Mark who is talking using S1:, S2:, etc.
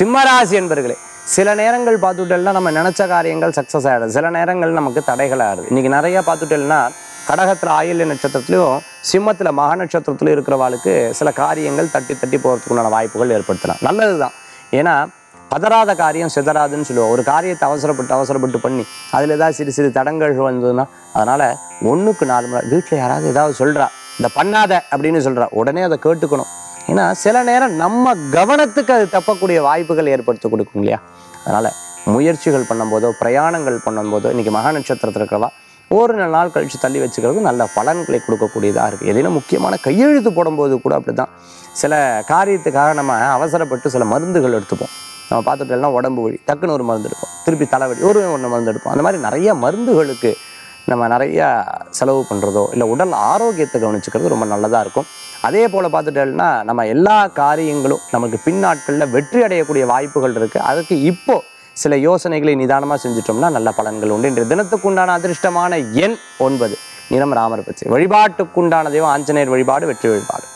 S1: சிம்மராசி என்பர்களே சில நேரங்கள் பார்த்துட்டோம்னா நம்ம நினைச்ச காரியங்கள் சக்ஸஸ் ஆகிடுது சில நேரங்கள் நமக்கு தடைகள் ஆகுது இன்னைக்கு நிறைய பார்த்துட்டோம்னா கடகத்தில் ஆயில்ய நட்சத்திரத்துலையும் சிம்மத்தில் மக நட்சத்திரத்துலையும் இருக்கிறவாளுக்கு சில காரியங்கள் தட்டி தட்டி போகிறதுக்குண்டான வாய்ப்புகள் ஏற்படுத்தலாம் நல்லது தான் ஏன்னா பதறாத காரியம் சிதறாதுன்னு சொல்லுவோம் ஒரு காரியத்தை அவசரப்பட்டு அவசரப்பட்டு பண்ணி அதில் ஏதாவது சிறு சிறு தடங்கள் வந்ததுன்னா அதனால் ஒன்றுக்கு நாலு முறை வீட்டில் யாராவது ஏதாவது சொல்கிறா இந்த பண்ணாத அப்படின்னு சொல்கிறா உடனே அதை கேட்டுக்கணும் ஏன்னா சில நேரம் நம்ம கவனத்துக்கு அது தப்பக்கூடிய வாய்ப்புகள் ஏற்படுத்தி கொடுக்கும் இல்லையா அதனால் முயற்சிகள் பண்ணும்போதோ பிரயாணங்கள் பண்ணும்போதோ இன்றைக்கி மகா நட்சத்திரத்தில் இருக்கிறவா ஒரு நாலு நாள் கழித்து தள்ளி வச்சுக்கிறது நல்ல பலன்களை கொடுக்கக்கூடியதாக இருக்குது எதுனா முக்கியமான கையெழுத்து போடும்போது கூட அப்படி தான் சில காரியத்துக்காக நம்ம அவசரப்பட்டு சில மருந்துகள் எடுத்துப்போம் நம்ம பார்த்துட்டோம்னா உடம்பு வலி டக்குன்னு ஒரு மருந்து எடுப்போம் திருப்பி தலைவலி ஒரு ஒன்று மருந்து எடுப்போம் அந்த மாதிரி நிறைய மருந்துகளுக்கு நம்ம நிறைய செலவு பண்ணுறதோ இல்லை உடல் ஆரோக்கியத்தை கவனிச்சுக்கிறது ரொம்ப நல்லதாக இருக்கும் அதே போல் பார்த்துட்டோம்னா நம்ம எல்லா காரியங்களும் நமக்கு பின்னாட்களில் வெற்றி அடையக்கூடிய வாய்ப்புகள் இருக்குது அதுக்கு இப்போ சில யோசனைகளை நிதானமாக செஞ்சுட்டோம்னா நல்ல பலன்கள் உண்டு இன்றைய தினத்துக்குண்டான அதிர்ஷ்டமான எண் ஒன்பது நிறம் ராமர் பச்சை வழிபாட்டுக்குண்டான தெய்வம் ஆஞ்சநேயர் வழிபாடு வெற்றி வழிபாடு